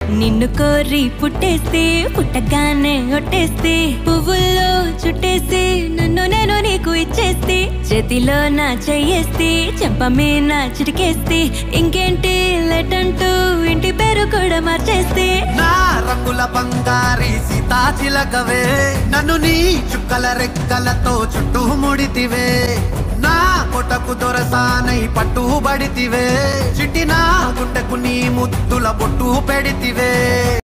నిన్ను కోరి పుట్టేస్తే పుట్టగానే ఒట్టేస్తే పువ్వుల్లో చుట్టేసి నన్ను నేను నీకు ఇచ్చేస్తే చేతిలో నా చెయ్యేస్తే చెంప మీద చిటికేస్తే ఇంకేంటి లెటంటూ ఇంటి పేరు కూడా మార్చేస్తే నా రంగుల బంగారి సీతాచిలకవే నన్ను నీ చుక్కల రెక్కలతో చుట్టూ ముడితివే నా కొటకు దొరసానై పట్టుబడితివే చిట్టి నా గుండెకు నీ ముద్దుల బొట్టు పెడితివే